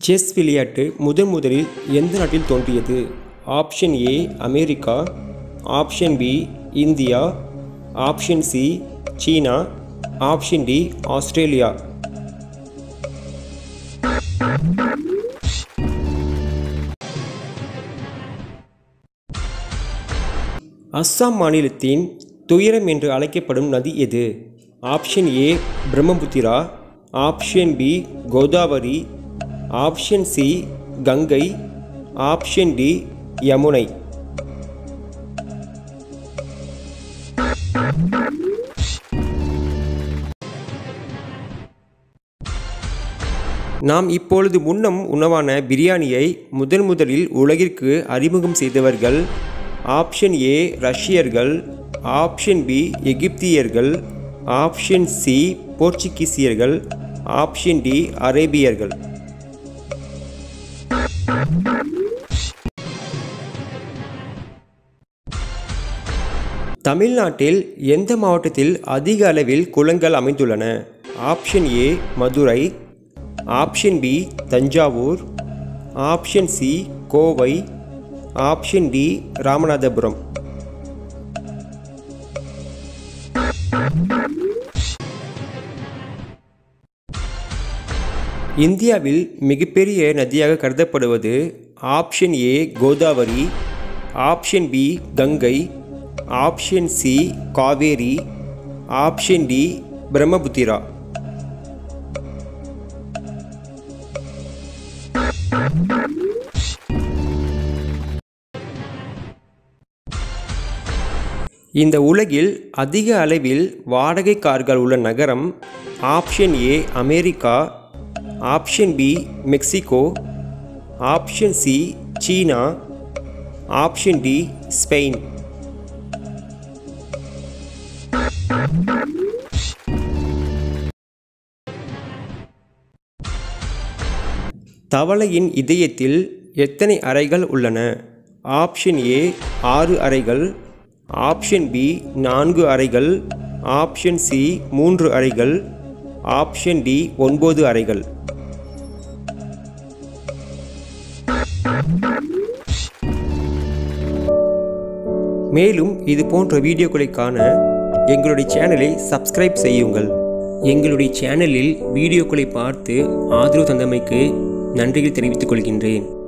chess விளையாட்டு முதன் முதலில் எந்த நாட்டில் தோன்றியது option A America option B India option C சீனா ஆப்ஷன் டி ஆஸ்திரேலியா அஸ்ஸாம் மாநிலத்தின் துயரம் என்று அழைக்கப்படும் நதி எது option A Brahmaputra option B Godavari option C Ganga option D Yamuna நாம் இப்பொழுது முன்னம் உணவான பிரியாணியை முதன் முதலில் உலகிற்கு அறிமுகம் செய்தவர்கள் ஆப்ஷன் ஏ ரஷ்யர்கள் ஆப்ஷன் பி எகிப்தியர்கள் ஆப்ஷன் சி போர்ச்சுகீசியர்கள் ஆப்ஷன் டி அரேபியர்கள் தமிழ்நாட்டில் எந்த மாவட்டத்தில் அதிக அளவில் குளங்கள் அமைந்துள்ளன option A Madurai option B Thanjavur option C Kovai option D Ramanathapuram இந்தியாவில் மிகப்பெரிய நதியாக கருதப்படுவது option A Godavari option B Ganga option C Kaveri option D Brahmaputra இந்த உலகில் அதிக அளவில் வாடகை கார்கள் உள்ள நகரம் option A America option B Mexico option C சீனா ஆப்ஷன் டி ஸ்பெயின் தவளையின் இதயத்தில் எத்தனை அறைகள் உள்ளன ஆப்ஷன் ஏ ஆறு அறைகள் ஆப்ஷன் பி நான்கு அறைகள் ஆப்ஷன் சி மூன்று அறைகள் ஆப்ஷன் டி ஒன்பது அறைகள் மேலும் இது போன்ற வீடியோக்களை காண எங்களுடைய சேனலை சப்ஸ்கிரைப் செய்யுங்கள் எங்களுடைய சேனலில் வீடியோக்களை பார்த்து ஆதரவு தந்தமைக்கு நன்றிகள் தெரிவித்துக் கொள்கின்றேன்